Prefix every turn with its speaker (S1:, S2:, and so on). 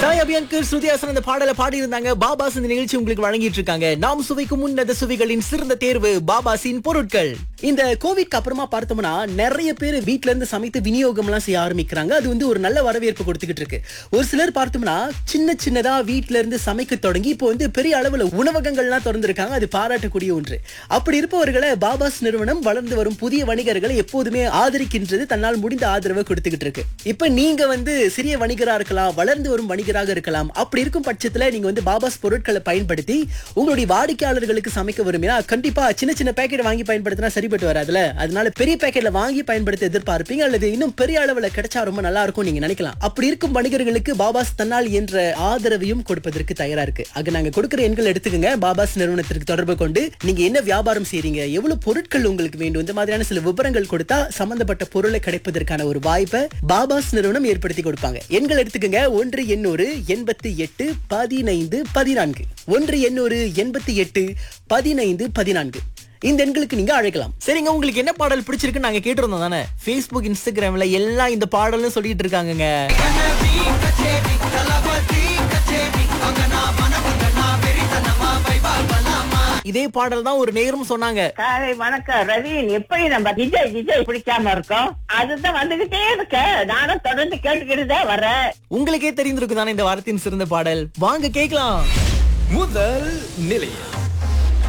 S1: Joy அபியான்கு ஸ்ருதியாசன் அந்த பாடலை பாடி இருந்தாங்க பாபாஸ் இந்த நிகழ்ச்சி உங்களுக்கு வழங்கிட்டு இருக்காங்க நாம் சுவைக்கும் உன்னத சுவைகளின் சிறந்த தேர்வு பாபாஸின் பொருட்கள் இந்த கோவிட்க்கு அப்புறமா பார்த்தோம்னா நிறைய பேர் வீட்ல இருந்து சமைத்து விநியோகம் எல்லாம் செய்ய ஆரம்பிக்கிறாங்க அது வந்து ஒரு நல்ல வரவேற்பு கொடுத்துக்கிட்டு இருக்கு ஒரு சிலர் பார்த்தோம்னா சின்ன சின்னதா வீட்ல இருந்து சமைக்க தொடங்கி இப்போ வந்து பெரிய அளவுல உணவகங்கள்லாம் திறந்திருக்காங்க அது பாராட்டக்கூடிய ஒன்று அப்படி இருப்பவர்களை பாபாஸ் நிறுவனம் வளர்ந்து வரும் புதிய வணிகர்களை எப்போதுமே ஆதரிக்கின்றது தன்னால் முடிந்த ஆதரவை கொடுத்துக்கிட்டு இருக்கு இப்ப நீங்க வந்து சிறிய வணிகரா இருக்கலாம் வளர்ந்து வரும் வணிகராக இருக்கலாம் அப்படி இருக்கும் பட்சத்துல நீங்க வந்து பாபாஸ் பொருட்களை பயன்படுத்தி உங்களுடைய வாடிக்கையாளர்களுக்கு சமைக்க விரும்பினா கண்டிப்பா சின்ன சின்ன பேக்கெட் வாங்கி பயன்படுத்தினா சரிப்பட்டு வராதுல அதனால பெரிய பேக்கெட்ல வாங்கி பயன்படுத்த எதிர்பார்ப்பீங்க அல்லது இன்னும் பெரிய அளவுல கிடைச்சா ரொம்ப நல்லா இருக்கும் நீங்க நினைக்கலாம் அப்படி இருக்கும் வணிகர்களுக்கு பாபாஸ் தன்னால் என்ற ஆதரவையும் கொடுப்பதற்கு தயாரா இருக்கு ஆக நாங்க கொடுக்கிற எண்கள் எடுத்துக்கங்க பாபாஸ் நிறுவனத்திற்கு தொடர்பு கொண்டு நீங்க என்ன வியாபாரம் செய்றீங்க எவ்வளவு பொருட்கள் உங்களுக்கு வேண்டும் இந்த மாதிரியான சில விவரங்கள் கொடுத்தா சம்பந்தப்பட்ட பொருளை கிடைப்பதற்கான ஒரு வாய்ப்பை பாபாஸ் நிறுவனம் ஏற்படுத்தி கொடுப்பாங்க எண்கள் எடுத்துக்கங்க ஒன்று எண்ணூறு எண்பத்தி எட்டு பதினைந்து பதினான்கு ஒன்று எண்ணூறு எண்பத்தி எட்டு பதினைந்து பதினான்கு இந்த எண்களுக்கு நீங்க அழைக்கலாம் சரிங்க உங்களுக்கு என்ன பாடல் பிடிச்சிருக்குன்னு நாங்க கேட்டிருந்தோம் தானே Facebook இன்ஸ்டாகிராம்ல எல்லாம் இந்த பாடல்னு சொல்லிட்டு இருக்காங்கங்க இதே பாடல் தான் ஒரு நேரம் சொன்னாங்க
S2: காலை வணக்கம் ரவீன் எப்படி நம்ம விஜய் விஜய் பிடிக்காம இருக்கோம் அதுதான் வந்துகிட்டே இருக்க நானும் தொடர்ந்து கேட்டுக்கிட்டு தான் வரேன்
S1: உங்களுக்கே தெரிந்திருக்கு தானே இந்த வாரத்தின் சிறந்த பாடல் வாங்க கேட்கலாம்
S3: முதல் நிலையம்